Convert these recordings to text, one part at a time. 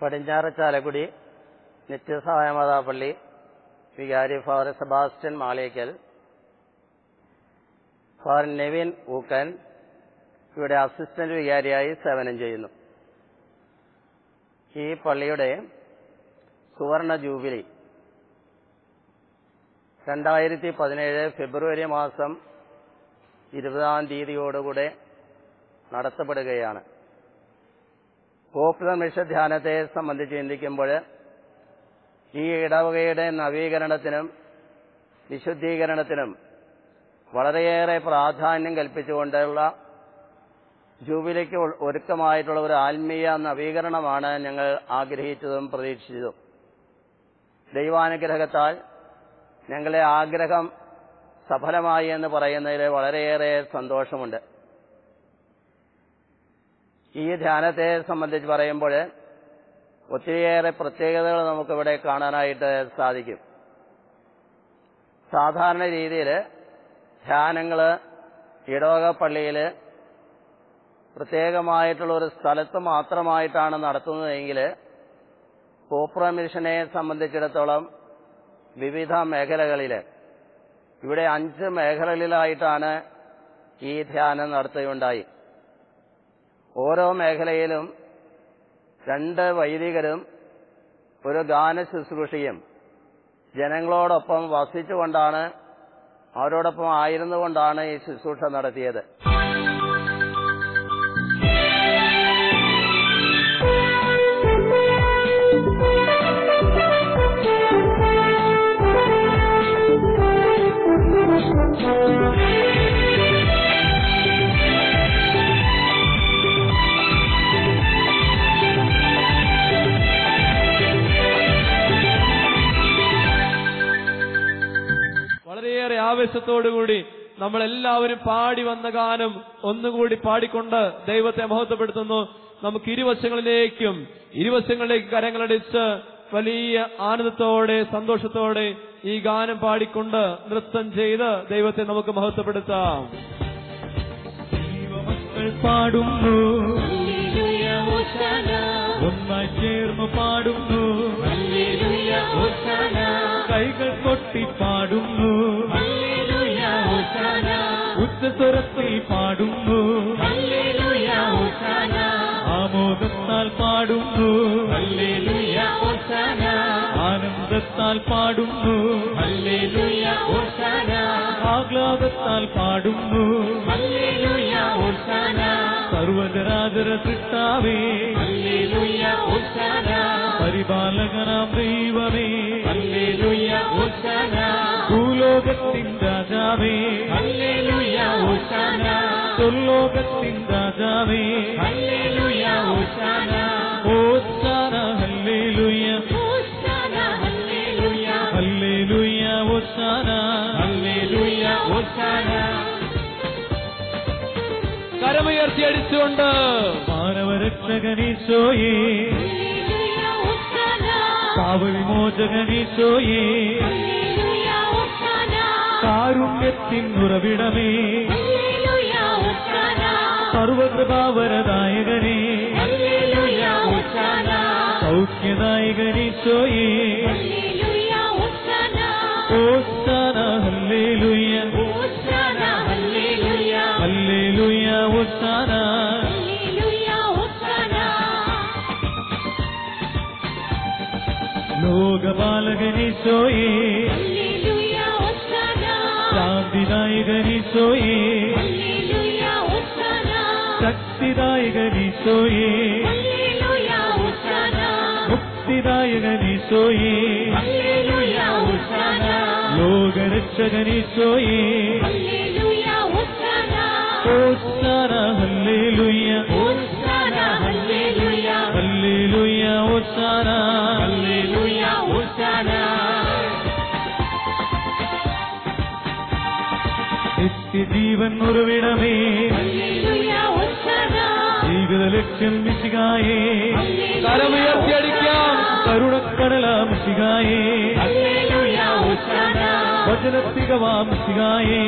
പടിഞ്ഞാറ് ചാലക്കുടി നിത്യസഹായ മാതാപള്ളി വികാരി father Sebastian Maliyekkal father Nevin Ookken ഇവിടെ അസിസ്റ്റന്റ് വികാരിയായി സേവനം ചെയ്യുന്നു ഈ പള്ളിയുടെ സുവർണ ജൂബിലി രണ്ടായിരത്തി പതിനേഴ് ഫെബ്രുവരി മാസം ഇരുപതാം തീയതിയോടുകൂടെ നടത്തപ്പെടുകയാണ് പോപ്പുലർ മിഷൻ ധ്യാനത്തെ സംബന്ധിച്ച് ചിന്തിക്കുമ്പോൾ ഈ ഇടവകയുടെ നവീകരണത്തിനും വിശുദ്ധീകരണത്തിനും വളരെയേറെ പ്രാധാന്യം കൽപ്പിച്ചുകൊണ്ടുള്ള ജൂബിലിക്ക് ഒരുക്കമായിട്ടുള്ള ഒരു ആത്മീയ നവീകരണമാണ് ഞങ്ങൾ ആഗ്രഹിച്ചതും പ്രതീക്ഷിച്ചതും ദൈവാനുഗ്രഹത്താൽ ഞങ്ങളെ ആഗ്രഹം സഫലമായി എന്ന് പറയുന്നതിൽ വളരെയേറെ സന്തോഷമുണ്ട് ഈ ധ്യാനത്തെ സംബന്ധിച്ച് പറയുമ്പോൾ ഒത്തിരിയേറെ പ്രത്യേകതകൾ നമുക്കിവിടെ കാണാനായിട്ട് സാധിക്കും സാധാരണ രീതിയിൽ ധ്യാനങ്ങൾ ഇടവക പള്ളിയിൽ പ്രത്യേകമായിട്ടുള്ള ഒരു സ്ഥലത്ത് മാത്രമായിട്ടാണ് നടത്തുന്നതെങ്കിൽ പോപ്പുറ മിഷനെ സംബന്ധിച്ചിടത്തോളം വിവിധ മേഖലകളിൽ ഇവിടെ അഞ്ച് മേഖലകളിലായിട്ടാണ് ഈ ധ്യാനം നടത്തുകയുണ്ടായി ഓരോ മേഖലയിലും രണ്ട് വൈദികരും ഒരു ഗാന ശുശ്രൂഷയും ജനങ്ങളോടൊപ്പം വസിച്ചുകൊണ്ടാണ് അവരോടൊപ്പം ആയിരുന്നുകൊണ്ടാണ് ഈ ശുശ്രൂഷ നടത്തിയത് വളരെയേറെ ആവേശത്തോടുകൂടി നമ്മൾ എല്ലാവരും പാടി വന്ന ഗാനം ഒന്നുകൂടി പാടിക്കൊണ്ട് ദൈവത്തെ മഹത്വപ്പെടുത്തുന്നു നമുക്ക് ഇരുവശങ്ങളിലേക്കും ഇരുവശങ്ങളിലേക്ക് കരങ്ങളടിച്ച് വലിയ ആനന്ദത്തോടെ സന്തോഷത്തോടെ ഈ ഗാനം പാടിക്കൊണ്ട് നൃത്തം ചെയ്ത് ദൈവത്തെ നമുക്ക് മഹത്വപ്പെടുത്താം ദൈവമക്കൾ പാടുന്നു ഒന്നായി ചേർന്ന് പാടുന്നു കൈകൾ കൊട്ടി പാടുന്നു ഉച്ചസ്വരത്തിൽ പാടുന്നു ആമോദത്താൽ പാടുന്നു ആനന്ദത്താൽ പാടുന്നു ആഹ്ലാദത്താൽ പാടുന്നു സർവജരാജര സൃഷ്ടാവേ പരിപാലകനാം ദൈവമേ ഭൂലോകത്തിൻ രാജാവേ സ്വർലോകത്തിൻ രാജാവേ ഓച്ചാന ഹല്ലേലൂയ ഹല്ലേലൂയ ഓച്ചാന കരമുയർത്തി അടിച്ചുകൊണ്ട് മാനവരക്ഷകനീശോയേ പാവവിമോചകനീശോയേ കാരുണ്യത്തിൻ ഉറവിടമേ സർവകൃപാവരദായകനേ സൗഖ്യദായകനീശോയേ ഓസ്ഥാന ഹല്ലേലൂയ ഹല്ലേലൂയ ഓസ്ഥാന ലോകപാലകനീശോയേ ശാന്തിദായകനീശോയേ ശക്തിദായകനീശോയേ മുക്തിദായകനീശോയേ ലോകരക്ഷകനീശോയേ ഓസ്ഥാന ഹല്ലേലൂയ ഹല്ലേലൂയ ഓസ്ഥാന നിത്യജീവൻ ഉറവിടമേ ജീവിത ലക്ഷ്യം മിശികായേ കരമുയർത്തി അടിക്കാം കരുണക്കടല മിശികായേ വചനത്തികവാ മിശികായേ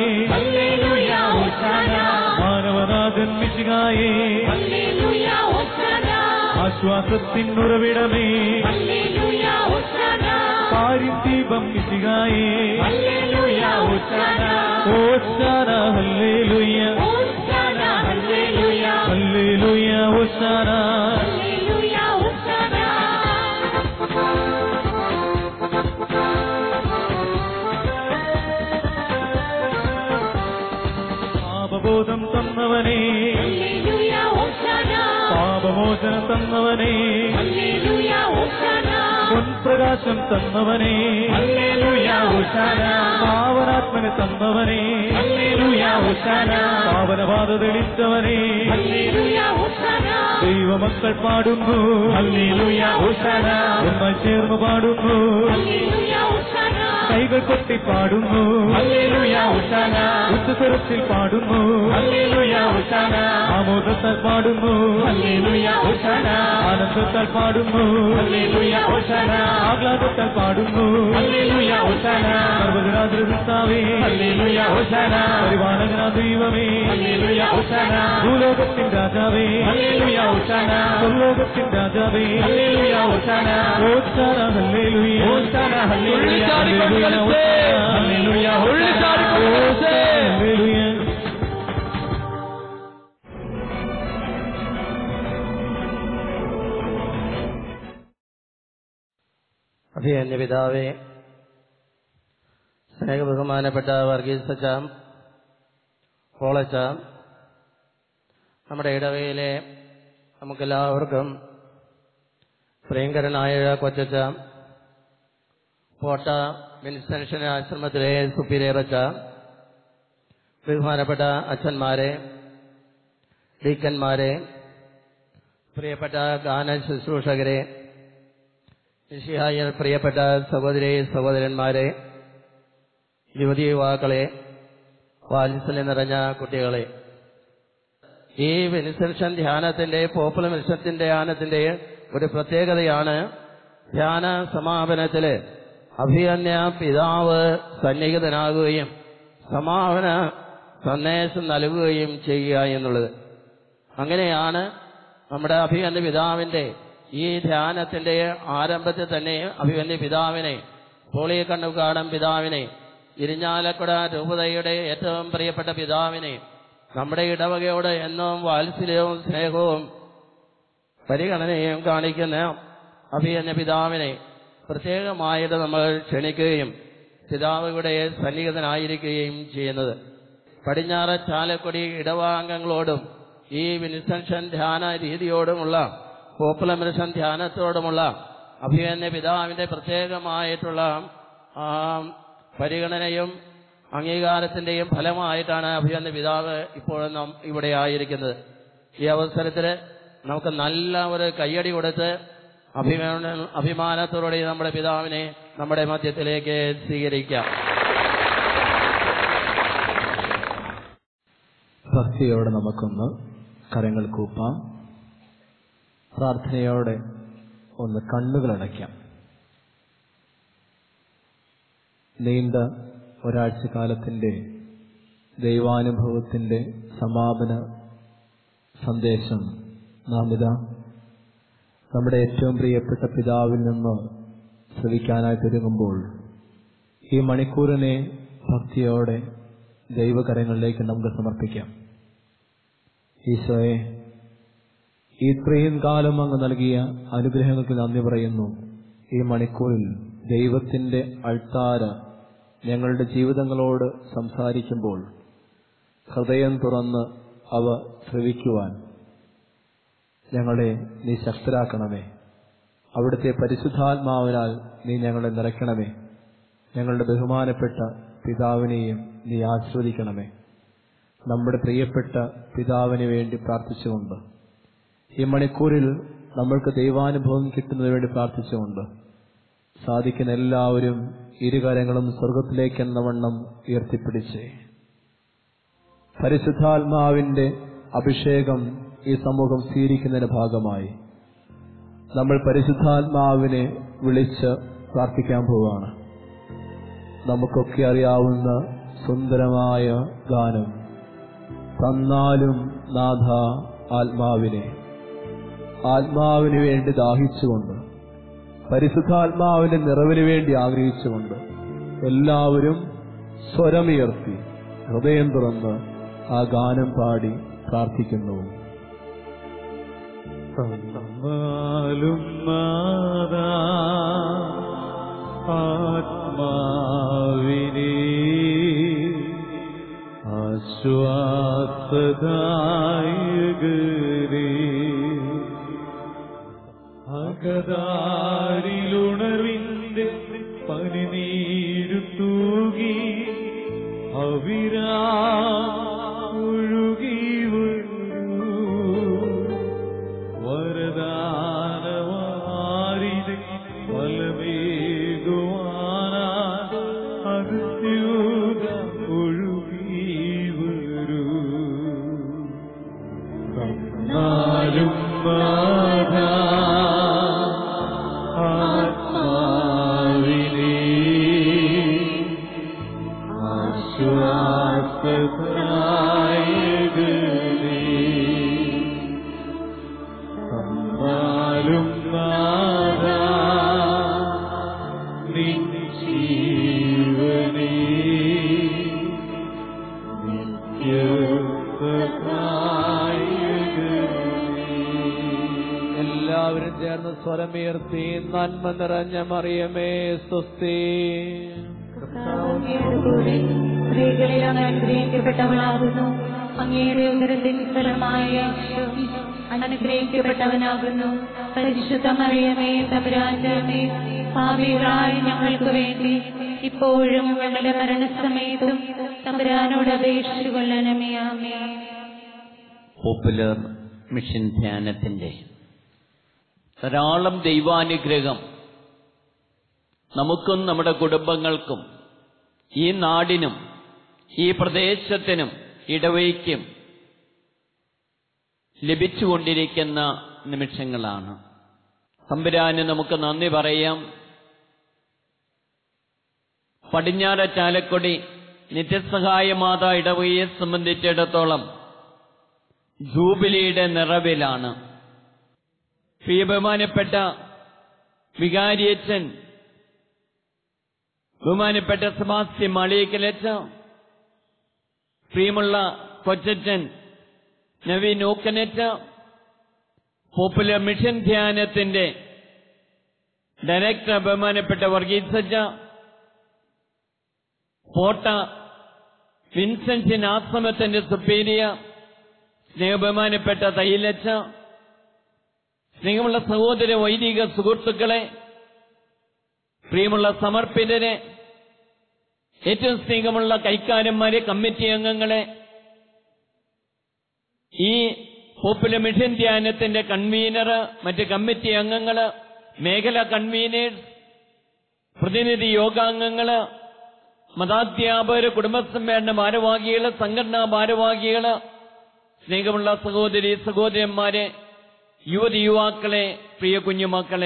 മാനവനാഥൻ മിശികായേ ആശ്വാസത്തിൻ ഉറവിടമേ ഹല്ലേലൂയ ഹോശാന പാരിദീപം മിശിഹായേ ഹല്ലേലൂയ ഹോശാന ഓശാന ഹല്ലേലൂയ ഹോശാന ഹല്ലേലൂയ ഹല്ലേലൂയ ഓശാന ഹല്ലേലൂയ ഹോശാന പാപബോധം തന്നവനേ ഹല്ലേലൂയ ഹോശാന പാപമോചനം തന്നവനേ ഹല്ലേലൂയ ഹോശാന പൊൻപ്രകാശം തന്നവനേ ഹല്ലേലൂയ ഹോശാന പാവനാത്മനെ തന്നവനേ ഹല്ലേലൂയ ഹോശാന പാവനപാത തെളിച്ചവനേ ഹല്ലേലൂയ ഹോശാന ദൈവമക്കൾ പാടുന്നു ഹല്ലേലൂയ ഹോശാന ഒന്നായി ചേർന്ന് പാടുന്നു ഹല്ലേലൂയ ഹോശാന കൈകൾ കൊട്ടി പാടുന്നു ഹല്ലേലൂയ ഹോശാന ഉച്ചസ്വരത്തിൽ പാടുന്നു ഹല്ലേലൂയ ഹോശാന ആമോദത്താൽ പാടുന്നു ഹല്ലേലൂയ ഹോശാന ആനന്ദത്താൽ പാടുന്നു ഹല്ലേലൂയ ഹോശാന ആഹ്ലാദത്താൽ പാടുന്നു ഹല്ലേലൂയ ഹോശാന സർവജനാദ്രവൃത്താവേ ഹല്ലേലൂയ ഹോശാന പരിപാലകനാ ദൈവമേ ഹല്ലേലൂയ ഹോശാന ഭൂലോകത്തിൻ രാജാവേ ഹല്ലേലൂയ ഹോശാന സ്വർലോകത്തിൻ രാജാവേ ഹല്ലേലൂയ ഹോശാന ഓച്ചാന ഹല്ലേലൂയ ഹോശാന ഹല്ലേലൂയ ഉള്ളിച്ചാടിക്കൊണ്ട് കളിച്ചേ. ഹല്ലേലൂയ ഹോശാന ഉള്ളിച്ചാടിക്കൊണ്ട് കളിച്ചേ. ഹല്ലേലൂയ അഭിയന്യ പിതാവേ സ്നേഹബഹുമാനപ്പെട്ട വർഗീസ് അച്ചാം പോളച്ചാം നമ്മുടെ ഇടവയിലെ നമുക്കെല്ലാവർക്കും പ്രിയങ്കരനായ കൊച്ചച്ചാം പോട്ട വിൻസെൻഷൻ ആശ്രമത്തിലെ സുപ്പീരിയറച്ച ബഹുമാനപ്പെട്ട അച്ഛന്മാരെ ഡീക്കന്മാരെ പ്രിയപ്പെട്ട ഗാന ശുശ്രൂഷകരെ നിശിഹായ പ്രിയപ്പെട്ട സഹോദരി സഹോദരന്മാരെ യുവതി യുവാക്കളെ വാത്സല്യം നിറഞ്ഞ കുട്ടികളെ ഈ വിൻസെൻഷൻ ധ്യാനത്തിന്റെ പോപ്പുലർ മിഷത്തിന്റെ ധ്യാനത്തിന്റെ ഒരു പ്രത്യേകതയാണ് ധ്യാന സമാപനത്തില് അഭിയന്യ പിതാവ് സന്നിഹിതനാകുകയും സമാപന സന്ദേശം നൽകുകയും ചെയ്യുക എന്നുള്ളത് അങ്ങനെയാണ് നമ്മുടെ അഭിവന്യ പിതാവിന്റെ ഈ ധ്യാനത്തിന്റെ ആരംഭത്തിൽ തന്നെ അഭിവന്യ പിതാവിനെ പോളി കണ്ണുകാടൻ പിതാവിനെ ഇരിഞ്ഞാലക്കുട രൂപതയുടെ ഏറ്റവും പ്രിയപ്പെട്ട പിതാവിനെ നമ്മുടെ ഇടവകയോട് എന്നും വാത്സല്യവും സ്നേഹവും പരിഗണനയും കാണിക്കുന്ന അഭിയന്യ പിതാവിനെ പ്രത്യേകമായിട്ട് നമ്മൾ ക്ഷണിക്കുകയും പിതാവ് ഇവിടെ സന്നിഹിതനായിരിക്കുകയും ചെയ്യുന്നത് പടിഞ്ഞാറ് ചാലക്കുടി ഇടവാംഗങ്ങളോടും ഈ വിൻസെൻഷൻ ധ്യാന രീതിയോടുമുള്ള പോപ്പുലർ മിഷൻ ധ്യാനത്തോടുമുള്ള അഭിമന്യ പിതാവിന്റെ പ്രത്യേകമായിട്ടുള്ള ആ, പരിഗണനയും അംഗീകാരത്തിന്റെയും ഫലമായിട്ടാണ് അഭിമന്യ പിതാവ് ഇപ്പോഴും നാം ഇവിടെ ആയിരിക്കുന്നത് ഈ അവസരത്തിൽ നമുക്ക് നല്ല ഒരു കയ്യടി കൊടുത്ത് അഭിമാന അഭിമാനത്തോടെ നമ്മുടെ പിതാവിനെ നമ്മുടെ മധ്യത്തിലേക്ക് സ്വീകരിക്കാം ഭക്തിയോടെ നമുക്കൊന്ന് കരങ്ങൾ കൂപ്പാം പ്രാർത്ഥനയോടെ ഒന്ന് കണ്ണുകളടയ്ക്കാം നീണ്ട ഒരാഴ്ച കാലത്തിന്റെ ദൈവാനുഭവത്തിന്റെ സമാപന സന്ദേശം നാം ഇതാ നമ്മുടെ ഏറ്റവും പ്രിയപ്പെട്ട പിതാവിൽ നിന്ന് ശ്രവിക്കാനായിട്ടൊരുങ്ങുമ്പോൾ ഈ മണിക്കൂറിനെ ഭക്തിയോടെ ദൈവകരങ്ങളിലേക്ക് നമുക്ക് സമർപ്പിക്കാം ഈശോയെ ഈ ഇത്രയും കാലം അങ്ങ് നൽകിയ അനുഗ്രഹങ്ങൾക്ക് നന്ദി പറയുന്നു ഈ മണിക്കൂറിൽ ദൈവത്തിന്റെ അൾത്താര ഞങ്ങളുടെ ജീവിതങ്ങളോട് സംസാരിക്കുമ്പോൾ ഹൃദയം തുറന്ന് അവ ശ്രവിക്കുവാൻ ഞങ്ങളെ നീ ശക്തരാക്കണമേ അവിടുത്തെ പരിശുദ്ധാത്മാവിനാൽ നീ ഞങ്ങളെ നിറയ്ക്കണമേ ഞങ്ങളുടെ ബഹുമാനപ്പെട്ട പിതാവിനെയും നീ ആസ്വദിക്കണമേ നമ്മുടെ പ്രിയപ്പെട്ട പിതാവിന് വേണ്ടി പ്രാർത്ഥിച്ചുകൊണ്ട് ഈ മണിക്കൂറിൽ നമ്മൾക്ക് ദൈവാനുഭവം കിട്ടുന്നതിന് വേണ്ടി പ്രാർത്ഥിച്ചുകൊണ്ട് സാധിക്കുന്ന എല്ലാവരും ഇരുകരങ്ങളും സ്വർഗത്തിലേക്ക് എന്ന വണ്ണം ഉയർത്തിപ്പിടിച്ചേ പരിശുദ്ധാത്മാവിന്റെ അഭിഷേകം ഈ സമൂഹം സ്വീകരിക്കുന്നതിന്റെ ഭാഗമായി നമ്മൾ പരിശുദ്ധാത്മാവിനെ വിളിച്ച് പ്രാർത്ഥിക്കാൻ പോവുകയാണ് നമുക്കൊക്കെ അറിയാവുന്ന സുന്ദരമായ ഗാനം തന്നാലും നാഥ ആത്മാവിനെ ആത്മാവിന് വേണ്ടി ദാഹിച്ചുകൊണ്ട് പരിശുദ്ധാത്മാവിന്റെ നിറവിന് വേണ്ടി ആഗ്രഹിച്ചുകൊണ്ട് എല്ലാവരും സ്വരമുയർത്തി ഹൃദയം തുറന്ന് ആ ഗാനം പാടി പ്രാർത്ഥിക്കുന്നു തന്നാലും നാദാ ആത്മാവിനെ ആശ്വാസദായകരേ അകതാരിലുണർവിന്റെ പനിനീരു തൂകി അവിരാ ഒഴുകി വരൂ വരദാനവാരിത് ഫലമേകുവാനാ അകത്യൂക ഒഴുകി വരൂ തന്നാലും നാഥാ ആത്മാവിനെ ആശ്വാസനായകനേ തന്നാലും നാഥാ നിൻ ജീവനേ നിത്യസഹായകനേ എല്ലാവരും ചേർന്ന് സ്വരമുയർത്തി നന്മ നിറഞ്ഞ മറിയമേ സ്വസ്തി കൂടെ സ്ത്രീകളിൽ അങ്ങ് അനുഗ്രഹിക്കപ്പെട്ടവളാകുന്നു അങ്ങയുടെ ഉദരത്തിൻ ഫലമായ അനുഗ്രഹിക്കപ്പെട്ടവനാകുന്നു പരിശുദ്ധ മറിയമേ തമ്പുരാന്റെ അമ്മേ, പാപികളായ ഞങ്ങൾക്ക് വേണ്ടി ഇപ്പോഴും ഞങ്ങളുടെ മരണസമയത്തും തമ്പുരാനോട് അപേക്ഷിച്ചു കൊള്ളണമേ ആമേ പോപ്പുലർ മിഷൻ ധ്യാനത്തിന്റെ ധാരാളം ദൈവാനുഗ്രഹം നമുക്കും നമ്മുടെ കുടുംബങ്ങൾക്കും ഈ നാടിനും ഈ പ്രദേശത്തിനും ഇടവയ്ക്കും ലഭിച്ചുകൊണ്ടിരിക്കുന്ന നിമിഷങ്ങളാണ് തമ്പുരാന് നമുക്ക് നന്ദി പറയാം പടിഞ്ഞാറ ചാലക്കുടി നിത്യസഹായ മാതാ ഇടവയെ സംബന്ധിച്ചിടത്തോളം ജൂബിലിയുടെ നിറവിലാണ് പ്രിയ ബഹുമാനപ്പെട്ട വികാരിയച്ഛൻ ബഹുമാനപ്പെട്ട സെബാസ്റ്റി മാളിയക്കലച്ച പ്രിയമുള്ള കൊച്ചച്ഛൻ നവീൻ ഊക്കനറ്റ പോപ്പുലർ മിഷൻ ധ്യാനത്തിന്റെ ഡയറക്ടർ ബഹുമാനപ്പെട്ട വർഗീസ് സജ്ജ പോട്ട വിൻസെന്റിൻ ആശ്രമത്തിന്റെ സുപ്പീരിയർ സ്നേഹബഹുമാനപ്പെട്ട തയ്യലച്ച സ്നേഹമുള്ള സഹോദര വൈദിക സുഹൃത്തുക്കളെ പ്രിയമുള്ള സമർപ്പിതരെ ഏറ്റവും സ്നേഹമുള്ള കൈക്കാരന്മാരെ കമ്മിറ്റി അംഗങ്ങളെ ഈ പോപ്പുലർ മിഷൻ ധ്യാനത്തിന്റെ കൺവീനർ മറ്റ് കമ്മിറ്റി അംഗങ്ങള് മേഖലാ കൺവീനേഴ്സ് പ്രതിനിധി യോഗാംഗങ്ങള് മതാധ്യാപകര് കുടുംബസമ്മേളന ഭാരവാഹികള് സംഘടനാ ഭാരവാഹികള് സ്നേഹമുള്ള സഹോദരി സഹോദരന്മാരെ യുവതി യുവാക്കളെ പ്രിയ കുഞ്ഞുമക്കളെ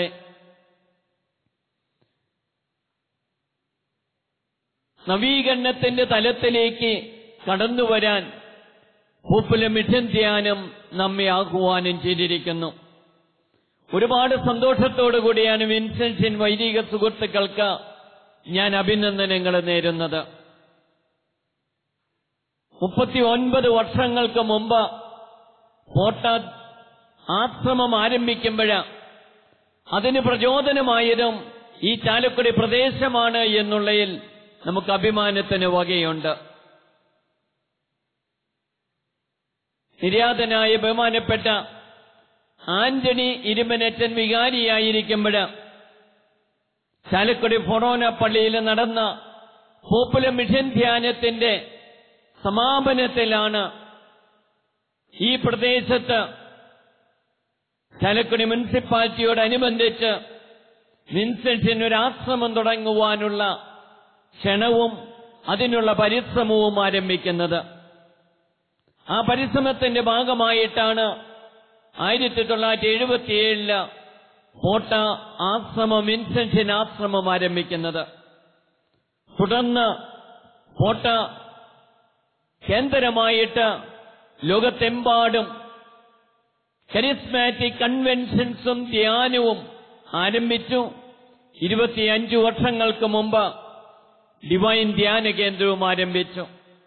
നവീകരണത്തിന്റെ തലത്തിലേക്ക് കടന്നുവരാൻ പോപ്പുലർ മിഷൻ ധ്യാനം നമ്മെ ആഹ്വാനം ചെയ്തിരിക്കുന്നു ഒരുപാട് സന്തോഷത്തോടു കൂടിയാണ് വിൻസെൻഷൻ വൈദിക സുഹൃത്തുക്കൾക്ക് ഞാൻ അഭിനന്ദനങ്ങൾ നേരുന്നത് മുപ്പത്തി ഒൻപത് വർഷങ്ങൾക്ക് മുമ്പ് കോട്ട ആശ്രമം ആരംഭിക്കുമ്പോൾ അതിന് പ്രചോദനമായതും ഈ ചാലക്കുടി പ്രദേശമാണ് എന്നുള്ളതിൽ നമുക്ക് അഭിമാനത്തിന് വകയുണ്ട് നിര്യാതനായ ബഹുമാനപ്പെട്ട ആന്റണി ഇരുമനറ്റൻ വികാരിയായിരിക്കുമ്പോൾ ചാലക്കുടി ഫൊറോന പള്ളിയിൽ നടന്ന പോപ്പുലർ മിഷൻ ധ്യാനത്തിന്റെ സമാപനത്തിലാണ് ഈ പ്രദേശത്ത് ചാലക്കുടി മുനിസിപ്പാലിറ്റിയോടനുബന്ധിച്ച് വിൻസെന്റിന് ഒരു ആശ്രമം തുടങ്ങുവാനുള്ള ക്ഷണവും അതിനുള്ള പരിശ്രമവും ആരംഭിക്കുന്നത് ആ പരിശ്രമത്തിന്റെ ഭാഗമായിട്ടാണ് ആയിരത്തി തൊള്ളായിരത്തി എഴുപത്തിയേഴില് കോട്ട ആശ്രമം വിൻസെന്റിന് ആശ്രമം ആരംഭിക്കുന്നത് തുടർന്ന് കോട്ട കേന്ദ്രമായിട്ട് ലോകത്തെമ്പാടും കരിസ്മാറ്റിക് കൺവെൻഷൻസും ധ്യാനവും ആരംഭിച്ചു ഇരുപത്തിയഞ്ചു വർഷങ്ങൾക്ക് മുമ്പ് ഡിവൈൻ ധ്യാന കേന്ദ്രവും ആരംഭിച്ചു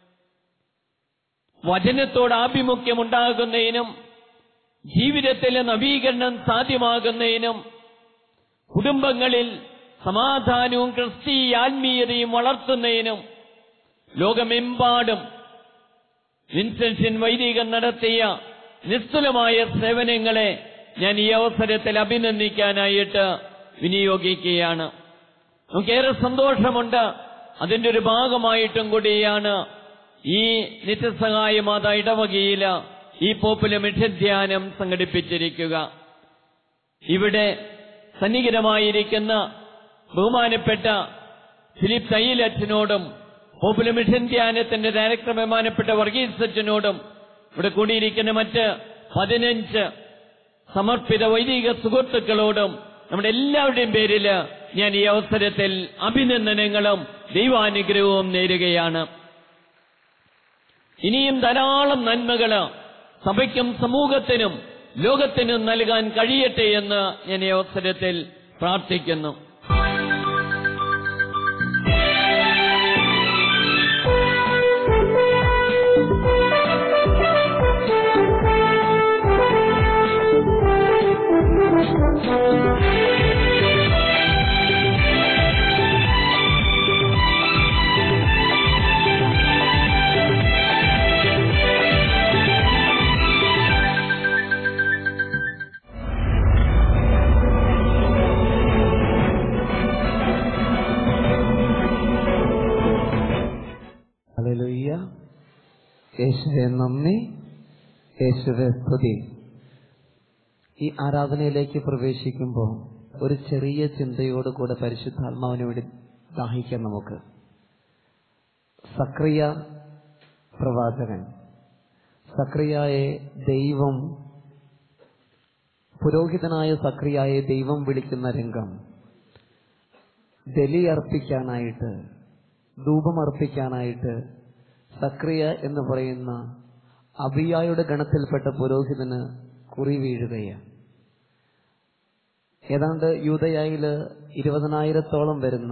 വചനത്തോട് ആഭിമുഖ്യമുണ്ടാകുന്നതിനും ജീവിതത്തിലെ നവീകരണം സാധ്യമാകുന്നതിനും കുടുംബങ്ങളിൽ സമാധാനവും ക്രിസ്തീയ ആത്മീയതയും വളർത്തുന്നതിനും ലോകമെമ്പാടും വിൻസെൻഷൻ വൈദികൻ നടത്തിയ നിസ്തുലമായ സേവനങ്ങളെ ഞാൻ ഈ അവസരത്തിൽ അഭിനന്ദിക്കാനായിട്ട് വിനിയോഗിക്കുകയാണ് നമുക്കേറെ സന്തോഷമുണ്ട് അതിന്റെ ഒരു ഭാഗമായിട്ടും കൂടിയാണ് ഈ നിത്യസഹായ മാത ഇടവകയിൽ ഈ പോപ്പുല മിഷധ്യാനം സംഘടിപ്പിച്ചിരിക്കുക ഇവിടെ സന്നിഹിതമായിരിക്കുന്ന ബഹുമാനപ്പെട്ട ഫിലിപ്പ് തയ്യിലച്ഛനോടും പോപ്പുലർ മിഷൻ ധ്യാനത്തിന്റെ ഡയറക്ടർ ബഹുമാനപ്പെട്ട വർഗീസ് അച്ഛനോടും ഇവിടെ കൂടിയിരിക്കുന്ന മറ്റ് പതിനഞ്ച് സമർപ്പിത വൈദിക സുഹൃത്തുക്കളോടും നമ്മുടെ എല്ലാവരുടെയും പേരിൽ ഞാൻ ഈ അവസരത്തിൽ അഭിനന്ദനങ്ങളും ദൈവാനുഗ്രഹവും നേരുകയാണ് ഇനിയും ധാരാളം നന്മകള് സഭയ്ക്കും സമൂഹത്തിനും ലോകത്തിനും നൽകാൻ കഴിയട്ടെ എന്ന് ഞാൻ ഈ അവസരത്തിൽ പ്രാർത്ഥിക്കുന്നു ഹല്ലേലൂയ യേശുവെ നന്ദി യേശുവെ സ്തുതി ഈ ആരാധനയിലേക്ക് പ്രവേശിക്കുമ്പോൾ ഒരു ചെറിയ ചിന്തയോട് കൂടെ പരിശുദ്ധാത്മാവിന് വേണ്ടി ദാഹിക്കാം നമുക്ക് സക്രിയ പ്രവാചകൻ സക്രിയായെ ദൈവം പുരോഹിതനായ സക്രിയായെ ദൈവം വിളിക്കുന്ന രംഗം ബലിയർപ്പിക്കാനായിട്ട് ധൂപമർപ്പിക്കാനായിട്ട് സക്രിയ എന്ന് പറയുന്ന അബിയായുടെ ഗണത്തിൽപ്പെട്ട പുരോഹിതന് കുറി വീഴുകയാണ് ഏതാണ്ട് യൂതയായില് ഇരുപതിനായിരത്തോളം വരുന്ന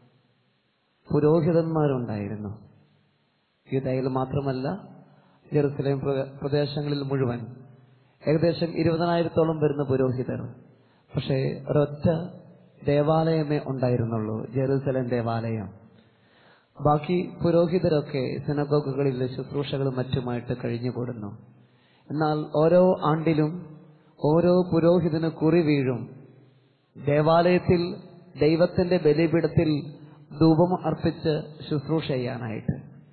പുരോഹിതന്മാരുണ്ടായിരുന്നു യൂതയിൽ മാത്രമല്ല ജെറുസലേം പ്ര- പ്രദേശങ്ങളിൽ മുഴുവൻ ഏകദേശം ഇരുപതിനായിരത്തോളം വരുന്ന പുരോഹിതർ പക്ഷേ ഒരൊറ്റ ദേവാലയമേ ഉണ്ടായിരുന്നുള്ളൂ ജെറുസലേം ദേവാലയം ബാക്കി പുരോഹിതരൊക്കെ സിനഗോഗുകളിൽ ശുശ്രൂഷകളും മറ്റുമായിട്ട് കഴിഞ്ഞുകൂടുന്നു എന്നാൽ ഓരോ ആണ്ടിലും ഓരോ പുരോഹിതന് കുറി വീഴും ദേവാലയത്തിൽ ദൈവത്തിന്റെ ബലിപീഠത്തിൽ ധൂപം അർപ്പിച്ച് ശുശ്രൂഷ ചെയ്യാനായിട്ട്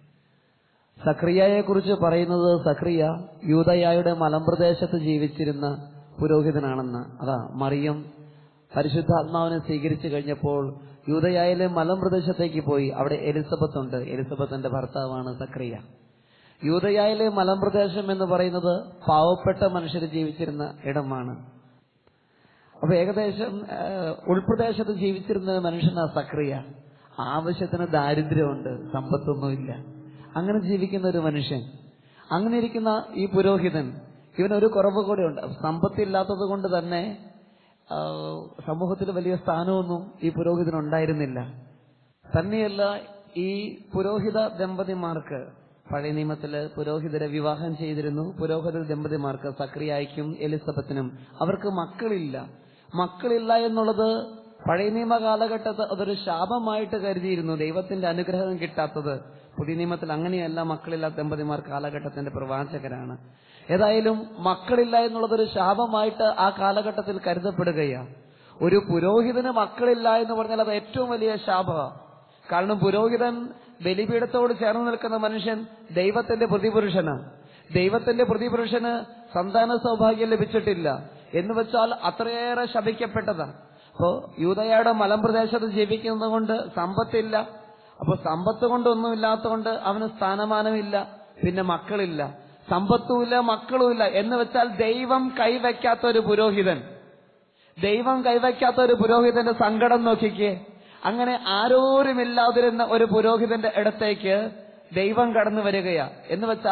സക്രിയയെ കുറിച്ച് പറയുന്നത് സക്രിയ യൂതയായുടെ മലമ്പ്രദേശത്ത് ജീവിച്ചിരുന്ന പുരോഹിതനാണെന്ന് അതാ മറിയം പരിശുദ്ധാത്മാവിനെ സ്വീകരിച്ചു കഴിഞ്ഞപ്പോൾ യൂതയായിലെ മലമ്പ്രദേശത്തേക്ക് പോയി അവിടെ എലിസബത്ത് ഉണ്ട് എലിസബത്തിന്റെ ഭർത്താവാണ് സക്രിയ യൂതയായിലെ മലമ്പ്രദേശം എന്ന് പറയുന്നത് പാവപ്പെട്ട മനുഷ്യർ ജീവിച്ചിരുന്ന ഇടമാണ് അപ്പൊ ഏകദേശം ആ, ഉൾപ്രദേശത്ത് ജീവിച്ചിരുന്ന ഒരു മനുഷ്യനാ സക്രിയ ആവശ്യത്തിന് ദാരിദ്ര്യമുണ്ട് സമ്പത്തൊന്നുമില്ല അങ്ങനെ ജീവിക്കുന്ന ഒരു മനുഷ്യൻ അങ്ങനെ ഇരിക്കുന്ന ഈ പുരോഹിതൻ ഇവനൊരു കുറവ് കൂടെ ഉണ്ട് സമ്പത്തില്ലാത്തത് കൊണ്ട് തന്നെ ആ, സമൂഹത്തിൽ വലിയ സ്ഥാനമൊന്നും ഈ പുരോഹിതൻ ഉണ്ടായിരുന്നില്ല തന്നെയല്ല ഈ പുരോഹിത ദമ്പതിമാർക്ക് പഴയ നിയമത്തില് പുരോഹിതരെ വിവാഹം ചെയ്തിരുന്നു പുരോഹിത ദമ്പതിമാർക്ക് സക്രിയായിക്കും എലിസബത്തിനും അവർക്ക് മക്കളില്ല മക്കളില്ല എന്നുള്ളത് പഴയ നിയമ കാലഘട്ടത്ത് അതൊരു ശാപമായിട്ട് കരുതിയിരുന്നു ദൈവത്തിന്റെ അനുഗ്രഹം കിട്ടാത്തത് പുതിയ നിയമത്തിൽ അങ്ങനെയല്ല മക്കളില്ലാത്ത ദമ്പതിമാർ കാലഘട്ടത്തിന്റെ പ്രവാചകരാണ് ഏതായാലും മക്കളില്ല എന്നുള്ളതൊരു ശാപമായിട്ട് ആ കാലഘട്ടത്തിൽ കരുതപ്പെടുകയാണ് ഒരു പുരോഹിതന് മക്കളില്ല എന്ന് പറഞ്ഞാൽ അത് ഏറ്റവും വലിയ ശാപമാണ് കാരണം പുരോഹിതൻ ബലിപീഠത്തോട് ചേർന്ന് നിൽക്കുന്ന മനുഷ്യൻ ദൈവത്തിന്റെ പ്രതിപുരുഷനാണ് ദൈവത്തിന്റെ പ്രതിപുരുഷന് സന്താന സൗഭാഗ്യം ലഭിച്ചിട്ടില്ല എന്ന് വെച്ചാൽ അത്രയേറെ ശപിക്കപ്പെട്ടതാണ് അപ്പോ യൂതയുടെ മലമ്പ്രദേശത്ത് ജീവിക്കുന്നത് കൊണ്ട് സമ്പത്തില്ല അപ്പൊ സമ്പത്ത് കൊണ്ടൊന്നും ഇല്ലാത്തതുകൊണ്ട് അവന് സ്ഥാനമാനമില്ല പിന്നെ മക്കളില്ല സമ്പത്തുമില്ല മക്കളുമില്ല എന്ന് വെച്ചാൽ ദൈവം കൈവയ്ക്കാത്ത ഒരു പുരോഹിതൻ ദൈവം കൈവയ്ക്കാത്ത ഒരു പുരോഹിതന്റെ സങ്കടം നോക്കിക്കേ അങ്ങനെ ആരോരുമില്ലാതിരുന്ന ഒരു പുരോഹിതന്റെ ഇടത്തേക്ക് ദൈവം കടന്നു വരികയാ എന്ന് വെച്ചാൽ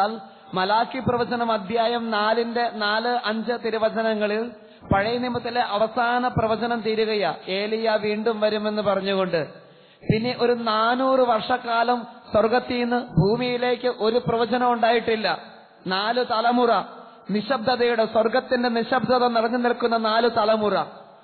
മലാക്കി പ്രവചനം അധ്യായം നാലിന്റെ നാല് അഞ്ച് തിരുവചനങ്ങളിൽ പഴയ നിയമത്തിലെ അവസാന പ്രവചനം തീരുകയാ ഏലിയ വീണ്ടും വരുമെന്ന് പറഞ്ഞുകൊണ്ട് പിന്നെ ഒരു നാനൂറ് വർഷക്കാലം സ്വർഗത്തിൽ നിന്ന് ഭൂമിയിലേക്ക് ഒരു പ്രവചനം ഉണ്ടായിട്ടില്ല നാല് തലമുറ നിശബ്ദതയുടെ സ്വർഗത്തിന്റെ നിശബ്ദത നിറഞ്ഞു നിൽക്കുന്ന നാല് തലമുറ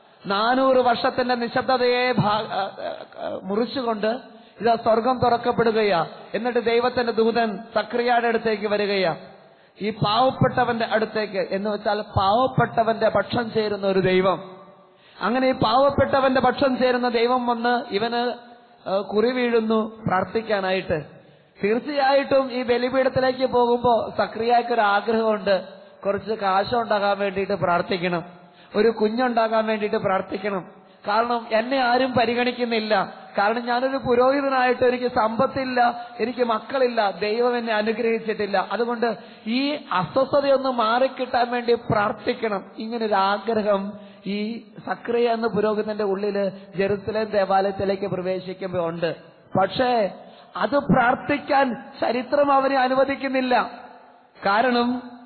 നാനൂറ് വർഷത്തിന്റെ നിശബ്ദതയെ ഭാ- ആ, ആ, മുറിച്ചുകൊണ്ട് ഇതാ സ്വർഗം തുറക്കപ്പെടുകയാ എന്നിട്ട് ദൈവത്തിന്റെ ദൂതൻ സക്രിയയുടെ അടുത്തേക്ക് വരികയാ ഈ പാവപ്പെട്ടവന്റെ അടുത്തേക്ക് എന്ന് വെച്ചാൽ പാവപ്പെട്ടവന്റെ പക്ഷം ചേരുന്ന ഒരു ദൈവം അങ്ങനെ ഈ പാവപ്പെട്ടവന്റെ പക്ഷം ചേരുന്ന ദൈവം വന്ന് ഇവന് ആ, കുറി വീഴുന്നു പ്രാർത്ഥിക്കാനായിട്ട് തീർച്ചയായിട്ടും ഈ ബലിപീഠത്തിലേക്ക് പോകുമ്പോ സക്രിയക്ക് ഒരു ആഗ്രഹമുണ്ട് കുറച്ച് കാശുണ്ടാകാൻ വേണ്ടിയിട്ട് പ്രാർത്ഥിക്കണം ഒരു കുഞ്ഞുണ്ടാകാൻ വേണ്ടിയിട്ട് പ്രാർത്ഥിക്കണം കാരണം എന്നെ ആരും പരിഗണിക്കുന്നില്ല കാരണം ഞാനൊരു പുരോഹിതനായിട്ട് എനിക്ക് സമ്പത്തില്ല എനിക്ക് മക്കളില്ല ദൈവം എന്നെ അനുഗ്രഹിച്ചിട്ടില്ല അതുകൊണ്ട് ഈ അസ്വസ്ഥതയൊന്ന് മാറിക്കിട്ടാൻ വേണ്ടി പ്രാർത്ഥിക്കണം ഇങ്ങനൊരു ആഗ്രഹം ഈ സക്രിയ എന്ന പുരോഹിതന്റെ ഉള്ളില് ജെറുസലേം ദേവാലയത്തിലേക്ക് പ്രവേശിക്കുമ്പോ ഉണ്ട് പക്ഷേ അത് പ്രാർത്ഥിക്കാൻ ചരിത്രം അവനെ അനുവദിക്കുന്നില്ല കാരണം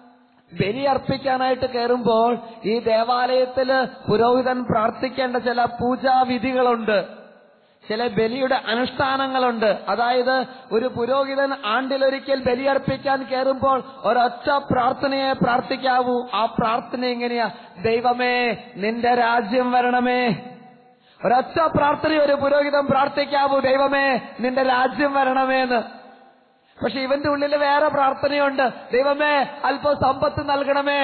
ബലി അർപ്പിക്കാനായിട്ട് കയറുമ്പോൾ ഈ ദേവാലയത്തില് പുരോഹിതൻ പ്രാർത്ഥിക്കേണ്ട ചില പൂജാവിധികളുണ്ട് ചില ബലിയുടെ അനുഷ്ഠാനങ്ങളുണ്ട് അതായത് ഒരു പുരോഹിതൻ ആണ്ടിലൊരിക്കൽ ബലിയർപ്പിക്കാൻ കയറുമ്പോൾ ഒരൊറ്റ പ്രാർത്ഥനയെ പ്രാർത്ഥിക്കാവൂ ആ പ്രാർത്ഥന എങ്ങനെയാ ദൈവമേ നിന്റെ രാജ്യം വരണമേ ഒരൊറ്റ പ്രാർത്ഥന ഒരു പുരോഹിതൻ പ്രാർത്ഥിക്കാവൂ ദൈവമേ നിന്റെ രാജ്യം വരണമേ എന്ന് പക്ഷെ ഇവന്റെ ഉള്ളിൽ വേറെ പ്രാർത്ഥനയുണ്ട് ദൈവമേ അല്പം സമ്പത്ത് നൽകണമേ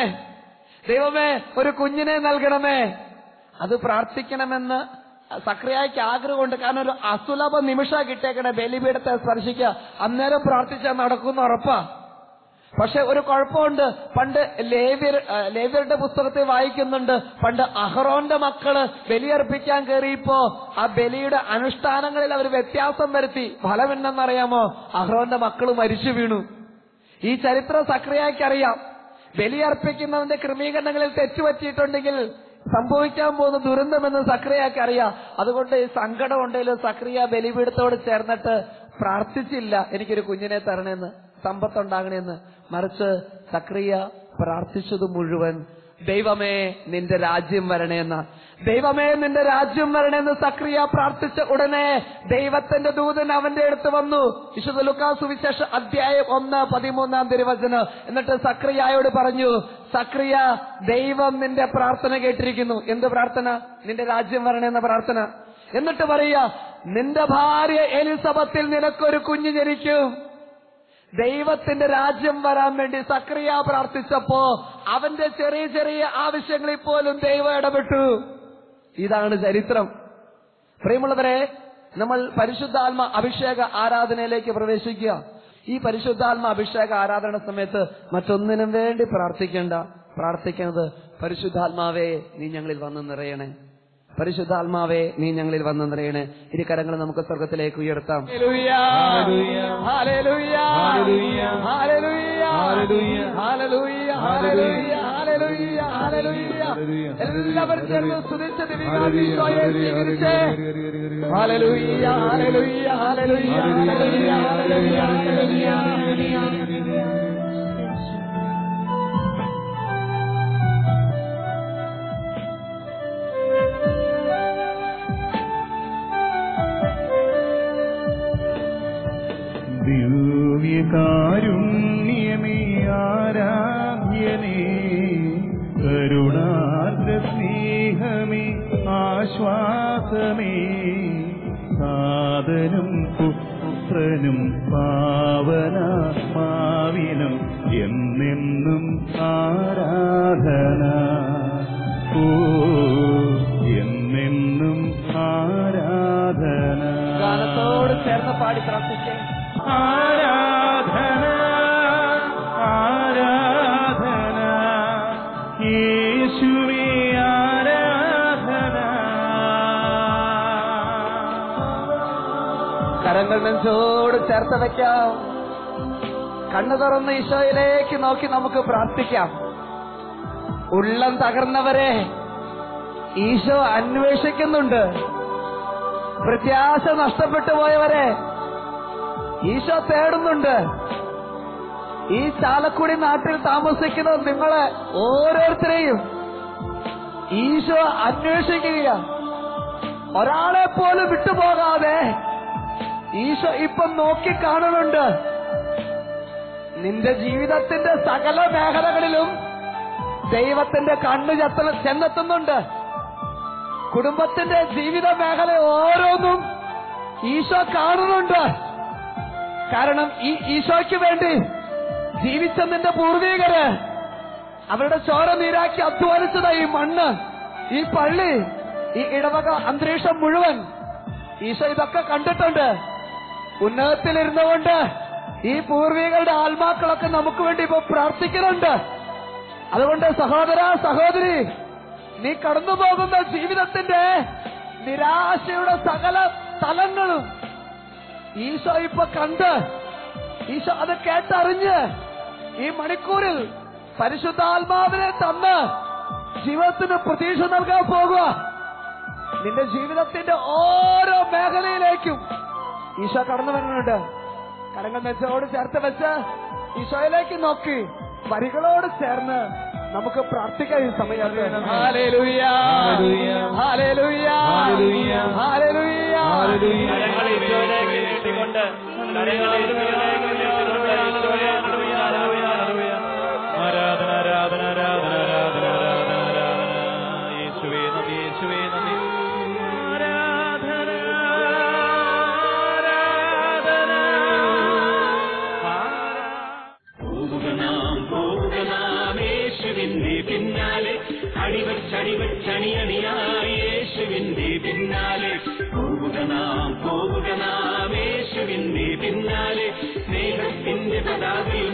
ദൈവമേ ഒരു കുഞ്ഞിനെ നൽകണമേ അത് പ്രാർത്ഥിക്കണമെന്ന് സക്രിയയ്ക്ക് ആഗ്രഹമുണ്ട് കാരണം ഒരു അസുലഭ നിമിഷ കിട്ടിയേക്കണേ ബലിപീഠത്തെ സ്പർശിക്കുക അന്നേരം പ്രാർത്ഥിച്ചാൽ നടക്കുന്ന ഉറപ്പാ പക്ഷെ ഒരു കുഴപ്പമുണ്ട് പണ്ട് ലേവ്യർ ആ, ലേവ്യരുടെ പുസ്തകത്തിൽ വായിക്കുന്നുണ്ട് പണ്ട് അഹ്റോന്റെ മക്കള് ബലിയർപ്പിക്കാൻ കയറിയപ്പോ ആ ബലിയുടെ അനുഷ്ഠാനങ്ങളിൽ അവർ വ്യത്യാസം വരുത്തി ഫലം എന്തെന്നറിയാമോ അഹ്റോന്റെ മക്കള് മരിച്ചു വീണു ഈ ചരിത്രം സക്രിയയ്ക്കറിയാം ബലിയർപ്പിക്കുന്നതിന്റെ ക്രമീകരണങ്ങളിൽ തെറ്റുപറ്റിയിട്ടുണ്ടെങ്കിൽ സംഭവിക്കാൻ പോകുന്ന ദുരന്തമെന്ന് സക്രിയക്ക് അറിയാം അതുകൊണ്ട് ഈ സങ്കടം ഉണ്ടെങ്കിലും സക്രിയ ബലിപീഠത്തോട് ചേർന്നിട്ട് പ്രാർത്ഥിച്ചില്ല എനിക്കൊരു കുഞ്ഞിനെ തരണമെന്ന് സമ്പത്തുണ്ടാകണമെന്ന് മറിച്ച് സക്രിയ പ്രാർത്ഥിച്ചത് മുഴുവൻ ദൈവമേ നിന്റെ രാജ്യം വരണേന്ന ദൈവമേ നിന്റെ രാജ്യം വരണേന്ന് സക്രിയ പ്രാർത്ഥിച്ച ഉടനെ ദൈവത്തിന്റെ ദൂതൻ അവന്റെ അടുത്ത് വന്നു വിശുദ്ധ ലുക്കാസ് സുവിശേഷ അധ്യായം ഒന്ന് പതിമൂന്നാം തിരുവചനം എന്നിട്ട് സക്രിയായോട് പറഞ്ഞു സക്രിയ ദൈവം നിന്റെ പ്രാർത്ഥന കേട്ടിരിക്കുന്നു എന്ത് പ്രാർത്ഥന നിന്റെ രാജ്യം വരണേന്ന പ്രാർത്ഥന എന്നിട്ട് പറയുക നിന്റെ ഭാര്യ എലിസബത്തിൽ നിനക്കൊരു കുഞ്ഞു ജനിക്കും ദൈവത്തിന്റെ രാജ്യം വരാൻ വേണ്ടി സക്രിയ പ്രാർത്ഥിച്ചപ്പോ അവന്റെ ചെറിയ ചെറിയ ആവശ്യങ്ങളിൽ പോലും ദൈവം ഇടപെട്ടു ഇതാണ് ചരിത്രം പ്രിയമുള്ളവരെ നമ്മൾ പരിശുദ്ധാത്മ അഭിഷേക ആരാധനയിലേക്ക് പ്രവേശിക്കുക ഈ പരിശുദ്ധാത്മ അഭിഷേക ആരാധന സമയത്ത് മറ്റൊന്നിനും വേണ്ടി പ്രാർത്ഥിക്കേണ്ട പ്രാർത്ഥിക്കുന്നത് പരിശുദ്ധാത്മാവേ നീ ഞങ്ങളിൽ വന്ന് നിറയണേ പരിശുദ്ധാത്മാവേ നീ ഞങ്ങളിൽ വന്ന് നിറയണേ ഇരു കരങ്ങൾ നമുക്ക് സ്വർഗത്തിലേക്ക് ഉയർത്താം എല്ലാവരും ചേർന്ന് സ്തുതിച്ച് ദിവികാതീശോയെ സ്വീകരിച്ചേ. ഹല്ലേലൂയ, ഹല്ലേലൂയ, ഹല്ലേലൂയ, ഹല്ലേലൂയ, ഹല്ലേലൂയ, ഹല്ലേലൂയ. ദിവ്യകാരുണ്യമേ ആരാധ്യനേ കരുണാർദ്ര സ്നേഹമേ ആശ്വാസമേ സാധനം പുത്രനും പാവനാത്മാവിനും എന്നെന്നും ആരാധന ഓ എന്നെന്നും ആരാധന ഗാനത്തോട് ചേർന്ന് പാടി പ്രാർത്ഥിച്ചേ ആരാധന ആരാധന യേശുവേ ആരാധന കരങ്ങൾ നെഞ്ചോട് ചേർത്ത് വെക്കാം കണ്ണു തുറന്ന് ഈശോയിലേക്ക് നോക്കി നമുക്ക് പ്രാർത്ഥിക്കാം ഉള്ളം തകർന്നവരെ ഈശോ അന്വേഷിക്കുന്നുണ്ട് പ്രത്യാശ നഷ്ടപ്പെട്ടു പോയവരെ ഈശോ തേടുന്നുണ്ട് ഈ ചാലക്കുടി നാട്ടിൽ താമസിക്കുന്ന നിങ്ങളെ ഓരോരുത്തരെയും ഈശോ അന്വേഷിക്കുക ഒരാളെ പോലും വിട്ടുപോകാതെ ഈശോ ഇപ്പം നോക്കി കാണുന്നുണ്ട് നിന്റെ ജീവിതത്തിന്റെ സകല മേഖലകളിലും ദൈവത്തിന്റെ കണ്ണു ചെത്ത ചെന്നെത്തുന്നുണ്ട് കുടുംബത്തിന്റെ ജീവിത മേഖല ഓരോന്നും ഈശോ കാണുന്നുണ്ട് കാരണം ഈ ഈശോയ്ക്ക് വേണ്ടി ജീവിച്ച നിന്റെ പൂർവീകര് അവരുടെ ചോര നീരാക്കി അധ്വാനിച്ചത് ഈ മണ്ണ് ഈ പള്ളി ഈ ഇടവക അന്തരീക്ഷം മുഴുവൻ ഈശോ ഇതൊക്കെ കണ്ടിട്ടുണ്ട് ഉന്നതത്തിലിരുന്നുകൊണ്ട് ഈ പൂർവികളുടെ ആത്മാക്കളൊക്കെ നമുക്ക് വേണ്ടി ഇപ്പൊ പ്രാർത്ഥിക്കുന്നുണ്ട് അതുകൊണ്ട് സഹോദര സഹോദരി നീ കടന്നു പോകുന്ന ജീവിതത്തിന്റെ നിരാശയുടെ സകല തലങ്ങളും ഈശോ ഇപ്പൊ കണ്ട് ഈശോ അത് കേട്ടറിഞ്ഞ് ഈ മണിക്കൂറിൽ പരിശുദ്ധാത്മാവിനെ തന്ന് ജീവിതത്തിന് പ്രതീക്ഷ നൽകാൻ പോകുക നിന്റെ ജീവിതത്തിന്റെ ഓരോ മേഖലയിലേക്കും ഈശോ കടന്നു വരുന്നുണ്ട് കരങ്ങൾ നെച്ചോട് ചേർത്ത് വെച്ച് ഈശോയിലേക്ക് നോക്കി വരികളോട് ചേർന്ന് നമുക്ക് പ്രാർത്ഥിക്കാം ഈ സമയത്ത് ഹാലേലൂയ ഹാലേലൂയ ഹാലേലൂയ കരങ്ങൾ ഈശോയിലേക്ക് നീട്ടിക്കൊണ്ട് കരങ്ങൾ ഈശോയിലേക്ക് നീട്ടിക്കൊണ്ട് ഈശോയെ ഹല്ലേലൂയ, ഹല്ലേലൂയ, ഹല്ലേലൂയ. ആരാധന ആരാധന ആരാധന ആരാധന ആരാധന ആരാധന യേശുവേ നന്ദി യേശുവേ നന്ദി ആരാധന ആരാധന പോവുകനാം പോവുകനാം യേശുവിന്റെ പിന്നാലെ അടിവച്ചടിവച്ചണിയണിയായി യേശുവിന്റെ പിന്നാലെ പോവുകനാം പോവുകനാം യേശുവിന്റെ പിന്നാലെ സ്നേഹത്തിന്റെ പതാകയിൽ